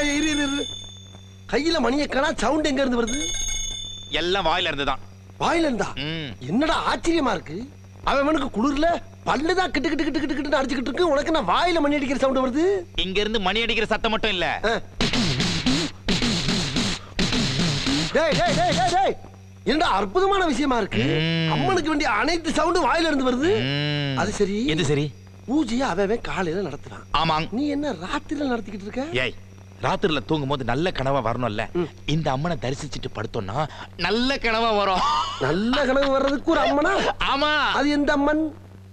ஏய், இரு இரு இரு கையில மணியை காணா சவுண்ட் எங்க இருந்து வருது எல்லாம் வாயில இருந்துதான் வாயில இருந்தா ம். என்னடா ஆச்சரியமா இருக்கு அவன் அவனுக்கு குளிர்ல பல்லுதான் கிட்டு கிட்டு கிட்டு கிட்டு கிட்டு அடிச்சுக்கிட்டு இருக்கு உனக்கு நான் வாயில மணி அடிக்கிற சவுண்ட் வருது இங்க இருந்து மணி அடிக்கிற சத்தம் மட்டும் இல்ல ஆ. டேய் டேய் டேய் டேய் டேய் என்னடா அற்புதமான விஷயமா இருக்கு ம். அம்மனுக்கு வேண்டிய அனைத்து சவுண்டும் வாயில இருந்து வருது ம். அது சரி எது சரி பூஜையை அவன் அவன் காலையில நடத்துறான் ஆமாங் நீ என்ன ராத்திரில நடத்திக்கிட்டு இருக்க ஏய் ராத்திரில தூங்கும் போது நல்ல கனவா வரணும்ல இந்த அம்மனை தரிசிச்சுட்டு படுத்தோம்னா நல்ல கனவா வரும் நல்ல கனவு வர்றதுக்கு ஒரு அம்மனா ஆமா அது எந்த அம்மன்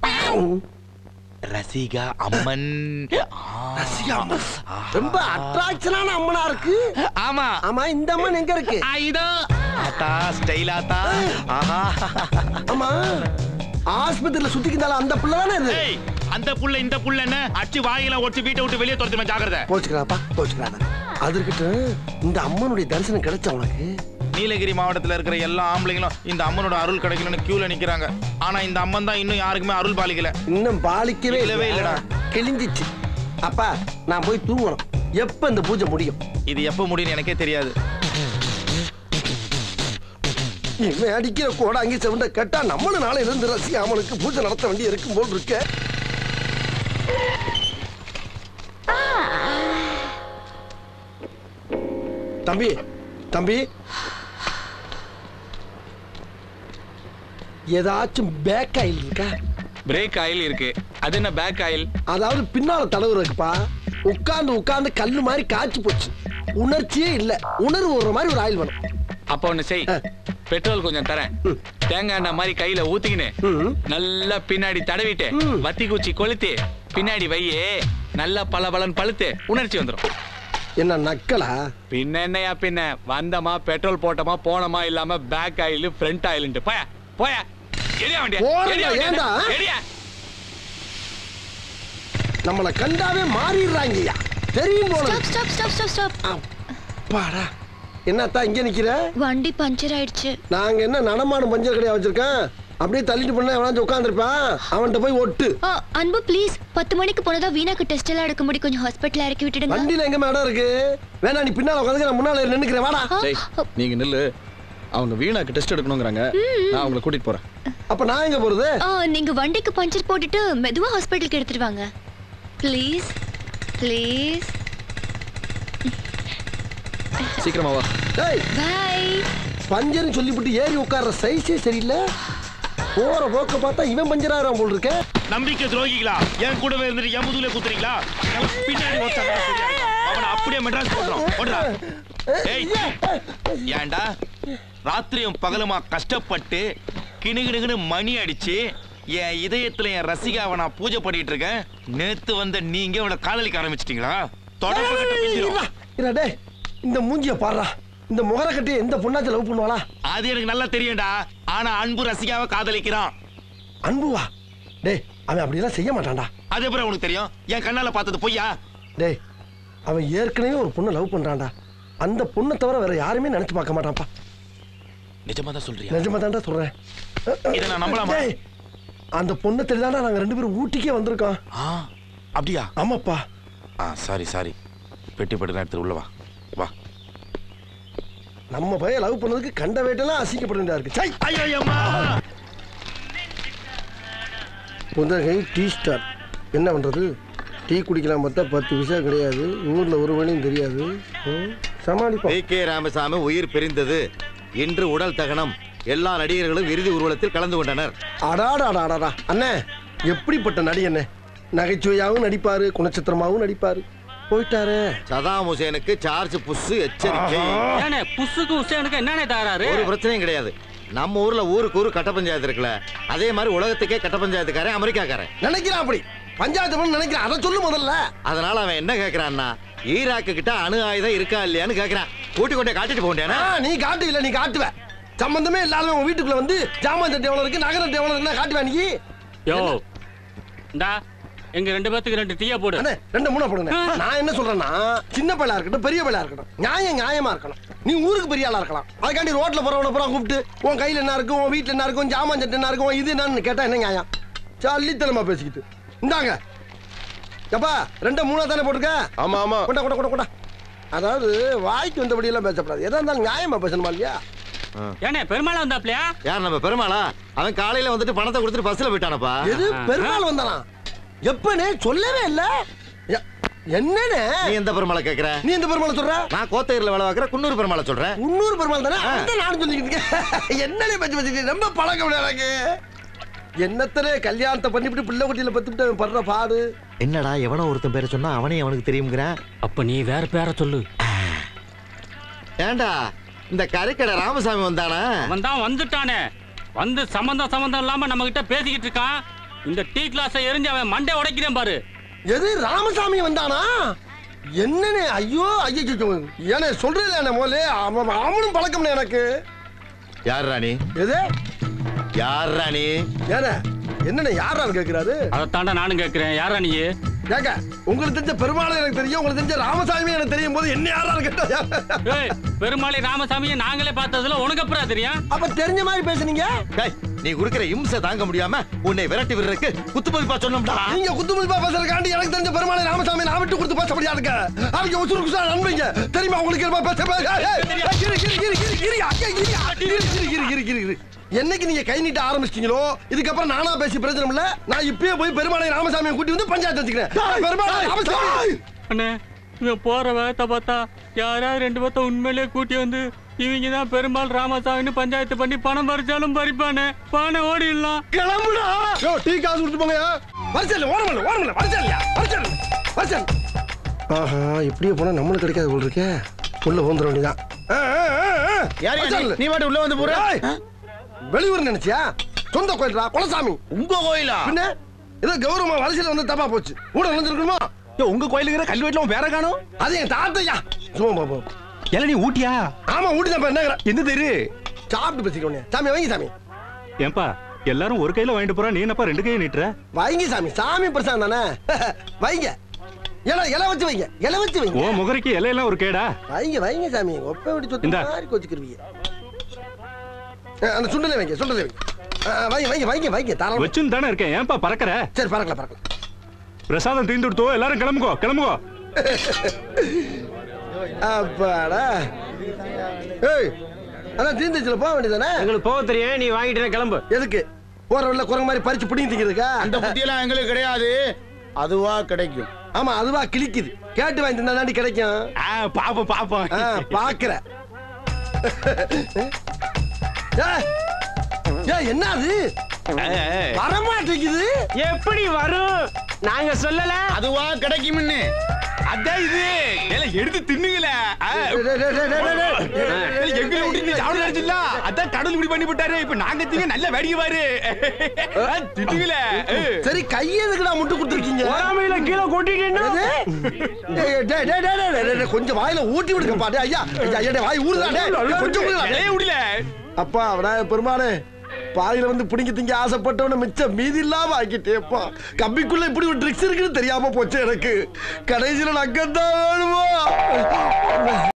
ரசிகா அம்மன் ஆ. ரசிகா அம்மன். ரொம்ப அட்ராக்ஷனான அம்மனா இருக்கு ஆமா ஆமா இந்த அம்மன் எங்க இருக்கு ஆ, இதோ ஆத்தா ஸ்டைல் ஆத்தா ஆஹா ஆமா ஆஸ்பத்திரியில சுத்திக்கிட்டாலும் அந்த பிள்ளை தானே இது ஏய் அந்த புள்ள இந்த புள்ள என்ன அடிச்சு வாயில ஒடிச்சு வீட்டை விட்டு வெளியே துரத்துமே ஜாக்கிரதை போச்சுக்கிறாப்பா போச்சுக்கிறாத அது இருக்கட்டும் இந்த அம்மனுடைய தரிசனம் கிடைச்ச உனக்கு நீலகிரி மாவட்டத்துல இருக்கிற எல்லா ஆம்பளைங்களும் இந்த அம்மனோட அருள் கிடைக்கணும்னு கியூல நிக்கிறாங்க ஆனா இந்த அம்மன் தான் இன்னும் யாருக்குமே அருள் பாலிக்கல இன்னும் பாலிக்கவே இல்லவே இல்லடா. கிழிஞ்சிச்சு அப்பா நான் போய் தூங்கணும் எப்ப இந்த பூஜை முடியும் இது எப்ப முடியும்னு எனக்கே தெரியாது இவன் அடிக்கிற கோட அங்கே செவண்ட கேட்டா நம்மளும் நாளை இருந்து ரசி அவனுக்கு பூஜை நடத்த வேண்டி இருக்கும் போல் இருக்க தம்பி தம்பி ஏதாச்சும் பேக் ஆயில் இருக்கா பிரேக் ஆயில் இருக்கு அது என்ன பேக் ஆயில் அதாவது பின்னால தடவுறதுக்குப்பா உட்கார்ந்து உட்கார்ந்து கல்லு மாதிரி காய்ச்சி போச்சு உணர்ச்சியே இல்ல உணர்வு ஒரு மாதிரி ஒரு ஆயில் வேணும் அப்ப ஒண்ணு செய் ஆ. பெட்ரோல் கொஞ்சம் தரேன் தேங்காய் எண்ணெய் மாதிரி கையில ஊத்திக்கின்னு ம். நல்லா பின்னாடி தடவிட்டு ம். வத்தி குச்சி கொளுத்தி பின்னாடி வையே நல்லா பல பலன் பழுத்து உணர்ச்சி வந்துரும் என்ன நக்கலா பின்ன என்னையா பின்ன வந்தமா பெட்ரோல் போட்டோமா போனோமா இல்லாம பேக் ஆயில் ஃப்ரண்ட் ஆயில்ன்ட்டு போயா போயா எரியா வண்டியா போறேன்டா, எரியா வண்டியா ஏன்டா? எரியா நம்மள கண்டாவே மாறிடுறாங்கய்யா தெரியும் போல stop stop stop stop stop அப்பாடா என்னத்தா இங்க நிக்கிற வண்டி பஞ்சர் ஆயிடுச்சு நாங்க என்ன நடமாடும் பஞ்சர் கடையா வச்சிருக்கேன் அப்படியே தள்ளிட்டு பண்ண எவனாச்சும் உட்காந்துருப்பான் அவன்கிட்ட போய் ஒட்டு ஆ, அன்பு ப்ளீஸ் பத்து மணிக்கு போனதா வீணாக்கு டெஸ்ட் எல்லாம் எடுக்க முடியும் கொஞ்சம் ஹாஸ்பிட்டல் இறக்கி விட்டுடுங்க வண்டியில எங்க இடம் இருக்கு வேணா நீ பின்னால உட்காந்து நான் முன்னால நின்னுக்கிறேன் வாடா ஆ, டேய் நீங்க நில்லு அவங்க வீணாக்கு டெஸ்ட் எடுக்கணுங்கிறாங்க நான் அவங்கள கூட்டிட்டு போறேன் அப்ப நான் எங்க போறது ஆ, நீங்க வண்டிக்கு பஞ்சர் போட்டுட்டு மெதுவா ஹாஸ்பிட்டலுக்கு எடுத்துட்டு வாங்க ப்ளீஸ் ப்ளீஸ் சீக்கிரமா வா டேய் பை பஞ்சர்னு சொல்லிவிட்டு ஏறி உட்கார்ற சைஸே சரியில்லை போற போக்க பார்த்தா இவன் பஞ்சராகிறான் போல் இருக்க நம்பிக்கை துரோகிகளா என் கூடவே இருந்துட்டு என் முதுகுல குத்துறீங்களா எனக்கு பின்னாடி ஒருத்தன் வந்தா சரியா இருக்கும். அவனை அப்படியே மெட்ராஸ் போடுறோம் ஓடுறா ஏய் ஏன்டா ராத்திரியும் பகலுமா கஷ்டப்பட்டு கிணுகிணுகினு மணி அடிச்சு என் இதயத்துல என் ரசிகாவை நான் பூஜை பண்ணிட்டு இருக்கேன் நேத்து வந்த நீங்க அவளை காதலிக்க ஆரம்பிச்சிட்டீங்களா தொடர்பு கட்ட பிஞ்சிரும். இருடா, டேய் இந்த மூஞ்சிய பாடுறா இந்த முகர கட்டி எந்த பொண்ணாச்சும் லவ் பண்ணுவாளா அது எனக்கு நல்லா தெரியும்டா ஆனா அன்பு ரசிகாவை காதலிக்கிறான் அன்புவா டேய் அவன் அப்படியெல்லாம் செய்ய மாட்டான்டா அது எப்படி உனக்கு தெரியும் என் கண்ணால பார்த்தது பொய்யா டேய் அவன் ஏற்கனவே ஒரு பொண்ணை லவ் பண்றான்டா அந்த பொண்ணை தவிர வேற யாருமே நினைச்சு பார்க்க மாட்டான்ப்பா நிஜமா தான் சொல்றியா நிஜமா தான்டா சொல்றேன் இதை நான் நம்பலாமா? டேய், அந்த பொண்ணை தெரியாண்டா நாங்க ரெண்டு பேரும் ஊட்டிக்கே வந்திருக்கோம் ஆ அப்படியா ஆமாப்பா ஆ சாரி சாரி பெட்டி பட்டு எடுத்து உள்ள வா வா நம்ம பையன் லவ் பண்ணதுக்கு கண்ட வேட்டெல்லாம் அசிங்கப்பட வேண்டியதா இருக்கு சை ஐயோ அம்மா புதகை டீ ஸ்டார் என்ன பண்றது டீ குடிக்கலாம் பார்த்தா பத்து விஷயம் கிடையாது ஊர்ல ஒரு வழியும் தெரியாது ம், சமாளிப்போம் வி கே ராமசாமி உயிர் பிரிந்தது இன்று உடல் தகனம் எல்லா நடிகர்களும் இறுதி ஊர்வலத்தில் கலந்து கொண்டனர் அடாடாடாடாடா அண்ணே எப்படிப்பட்ட நடி அண்ணே நகைச்சுவையாகவும் நடிப்பாரு குணச்சித்திரமாகவும் நடிப்பாரு போயிட்டாரே சதாம் ஹுசேனுக்கு சார்ஜ் புஷ் எச்சரிக்கை ஏண்ணே புஸ்ஸுக்கு உஷேனுக்கு என்னண்ணே தாராரு ஒரு பிரச்சனையும் கிடையாது நம்ம ஊர்ல ஊருக்கு ஊரு கட்ட பஞ்சாயத்து இருக்குல்ல அதே மாதிரி உலகத்துக்கே கட்ட பஞ்சாயத்துக்காரன் அமெரிக்காக்காரன் நினைக்கிறான் அப்படி பஞ்சாயத்து பண்ண நினைக்கிறான் அதை சொல்லு முதல்ல அதனால அவன் என்ன கேக்குறான்னா ஈராக்கு கிட்ட அணு ஆயுதம் இருக்கா இல்லையான்னு கேக்குறான் கூட்டி கொண்டே காட்டிட்டு ஆ, போண்டேனா நீ காட்டு இல்ல நீ காட்டுவ சம்பந்தமே இல்லாத உன் வீட்டுக்குள்ள வந்து ஜாமான் சட்டை எவ்வளவு இருக்கு நகர எவ்வளவு இருக்குன்னா காட்டுவ நீ யோ இந்தா எங்க ரெண்டு பேத்துக்கு ரெண்டு டீயா போடு அண்ணே ரெண்டு மூணா போடுங்க நான் என்ன சொல்றேன்னா சின்ன பையலா இருக்கட்டும் பெரிய பையலா இருக்கட்டும் நியாயம் நியாயமா இருக்கணும் நீ ஊருக்கு பெரிய ஆளா இருக்கலாம் அதுக்காண்டி ரோட்ல போறவன பூரா கூப்பிட்டு உன் கையில என்ன இருக்கும் உன் வீட்டுல என்ன இருக்கும் ஜாமான் சட்டை என்ன இருக்கும் இது என்னன்னு கேட்டா என்ன நியாயம் சல்லித்தனமா பேசிக்கிட்டு இந்தாங்க எப்பா ரெண்டு மூணா தானே போட்டுருக்க ஆமா ஆமா கொண்டா கொண்டா கொண்டா கொண்டா அதாவது வாய்க்கு வந்தபடி எல்லாம் பேசப்படாது எதா இருந்தாலும் நியாயமா பேசணுமா இல்லையா ஏண்ணே பெருமாள் வந்தாப்லையா யார் நம்ம பெருமாளா அவன் காலையில வந்துட்டு பணத்தை கொடுத்துட்டு பஸ்ல போயிட்டானப்பா எது பெருமாள் வந்தானா எப்பனே சொல்லவே இல்ல எ- என்னண்ணே நீ எந்த பெருமாளை கேக்குற நீ எந்த பெருமாளை சொல்ற நான் கோத்தகிரில வேலை பார்க்குற குன்னூர் பெருமாளை சொல்றேன் முன்னூறு பெருமாள் தானே அந்த நானும் சொல்லிக்கிட்டு இருக்கேன் என்னனே பச்சு பச்சு ரொம்ப பழக்கம் இல்லை எனக்கு என்னத்தனே கல்யாணத்தை பண்ணிவிட்டு பிள்ளை குட்டியில பத்துட்டு அவன் படுற பாடு என்னடா எவனோ ஒருத்தன் பேரை சொன்னா அவனே அவனுக்கு தெரியுங்கிறேன் அப்ப நீ வேற பேரை சொல்லு ஏண்டா இந்த கறிக்கடை ராமசாமி வந்தானா அவன் தான் வந்துட்டானே வந்து சம்பந்தம் சம்பந்தம் இல்லாம நம்ம கிட்ட பேசிக்கிட்டு இருக்கான் இந்த டீ கிளாஸை எரிஞ்சு அவன் மண்டை உடைக்கிறேன் பாரு எது ராமசாமி வந்தானா என்னனே ஐயோ ஐயோ ஏனே சொல்றது என்ன முதல்ல அவன் அவனும் பழக்கம்னே எனக்கு யார் ராணி எது யார் ராணி ஏனே என்னண்ணே யாரான்னு கேட்கிறாரு அதைத்தாண்டா நானும் கேட்கிறேன் யாரா நீ ஏங்க உங்களுக்கு தெரிஞ்ச பெருமாளை எனக்கு தெரியும் உங்களுக்கு தெரிஞ்ச ராமசாமி எனக்கு தெரியும் போது என்ன யாரான்னு கேட்டா ஏய் பெருமாளை ராமசாமியை நாங்களே பார்த்ததுல உனக்கு அப்புறம் தெரியும் அப்ப தெரிஞ்ச மாதிரி பேசுனீங்க டேய், நீ குடுக்கிற இம்சை தாங்க முடியாம உன்னை விரட்டி விடுறதுக்கு குத்து மதிப்பா சொன்னோம்டா நீங்க குத்துமதிப்பா பேசுறதுக்காண்டி எனக்கு தெரிஞ்ச பெருமாளை ராமசாமி நான் விட்டு கொடுத்து பேசப்படியா இருக்க அவங்க உசுறு குசா நண்பீங்க தெரியுமா உங்களுக்கு என்ன பேச ஏய், ஏய், ஏய், கிரி, கிரி, கிரி, கிரி, கிரி, ஐயா, கிரியா, கிரி, கிரி, கிரி, கிரி, கிரி, கிரி. என்னைக்கு நீங்க கை நீட்ட ஆரம்பிச்சிட்டீங்களோ இதுக்கப்புறம் நானா பேசி பிரச்சனை இல்ல நான் இப்பயே போய் பெருமாளை ராமசாமியை கூட்டி வந்து பஞ்சாயத்து வச்சுக்கிறேன் பெருமாளை ராமசாமி அண்ணே இவன் போற வேகத்தை பார்த்தா யாராவது ரெண்டு பேர்த்த உண்மையிலேயே கூட்டி வந்து இவங்க தான் பெருமாள் ராமசாமின்னு பஞ்சாயத்து பண்ணி பணம் பறிச்சாலும் பறிப்பானே பானை ஓடிடலாம் கிளம்புடா யோ டீ காசு கொடுத்து போங்க வரிசல் ஓரமல்ல ஓரமல்ல வரிசல் இல்லையா வரிசல் வரிசல் ஆஹா இப்படியே போனா நம்மளுக்கு கிடைக்காது போல் இருக்கே உள்ள வந்துட வேண்டியதான் யார் யார் நீ? நீ பாட்டு உள்ள வந்து போற வெளியூர் நினைச்சியா சொந்த கோயில்டா குலசாமி உங்க கோயிலா பின்ன ஏதோ கௌரவமா வரிசையில் வந்து தப்பா போச்சு கூட நினைஞ்சிருக்கணுமா ஏய், உங்க கோயிலுங்கிற கல்வெட்டுல உன் பேர காணும் அது என் தாத்தையா சும்மா பாப்போம் ஏல நீ ஊட்டியா ஆமா ஊட்டிதான் என்ன எந்த தெரு சாப்பிட்டு பேசிக்கோனே சாமி வைங்க சாமி ஏன்பா எல்லாரும் ஒரு கையில வாங்கிட்டு போறா நீ என்னப்பா ரெண்டு கையை நீட்டுற வைங்க சாமி சாமி பிரசாதம் தானே வைங்க இலை இலை வச்சு வைங்க இலை வச்சு ஓ வைங்க முகரைக்கு இலையெல்லாம் ஒரு கேடா வைங்க வைங்க சாமி ஒப்ப விட்டு சொத்து இந்தா. மாதிரி கோச்சுக்கிருவீங்க அந்த சுண்டலை வைங்க சுண்டலை வைங்க ஆ, வைங்க வைங்க வைங்க வைங்க தாராளமா வச்சுன்னு தானே இருக்கேன் ஏன்பா பறக்கற சரி பறக்கல பறக்கல பிரசாதம் தீர்ந்து கொடுத்தோ எல்லாரும் கிளம்புகோ கிளம்புகோ அப்பாடா ஏய் அதான் தீந்துச்சுல போக வேண்டியதானே எங்களுக்கு போக தெரியும் நீ வாங்கிட்டு கிளம்பு எதுக்கு போற வழியில குரங்கு மாதிரி பறிச்சு பிடிங்கி திங்கிறதுக்கா அந்த புத்தியெல்லாம் எங்களுக்கு கிடையாது அதுவா கிடைக்கும் ஆமா அதுவா கிழிக்குது கேட்டு வாங்கி தந்தா தாண்டி கிடைக்கும் பாப்போம் பாப்போம் ஆ, பாக்குற ஏய், ஏய், என்ன அது வரமாட்டேங்குது எப்படி வரும் நாங்க சொல்லல அதுவா கிடைக்கும்னு அதான் இது எல்லாம் எடுத்து தின்னுங்களே டேய், டேய், டேய், டேய், டேய், டேய். எங்களை விட்டு சாப்பிட நினைச்சிடல அதான் கடவுள் இப்படி பண்ணி விட்டாரு இப்ப நாங்க திங்க நல்ல வேடிக்கை பாரு தின்னுங்களே சரி கையெதுக்குடா முட்டு கொடுத்துருக்கீங்க கீழே கொட்டிட்டேன்னா எது? டேய், டேய், டேய், டேய், டேய், டேய், டேய், கொஞ்சம் வாயில ஊட்டி விடுங்கப்பா டேய், ஐயா ஐயா, ஐயா, டேய், வாய் ஊறுதா டேய், கொஞ்சம் ஊறுதா, டேய். விடல அப்பா விநாயகர் பெருமானே பாதியில வந்து பிடிங்க திங்க ஆசைப்பட்டவன மிச்சம் மீதி இல்லாம ஆக்கிட்டேப்பா கம்பிக்குள்ள இப்படி ஒரு ட்ரிக்ஸ் இருக்குன்னு தெரியாம போச்சு எனக்கு கடைசியில நக்கத்தான் வேணுமா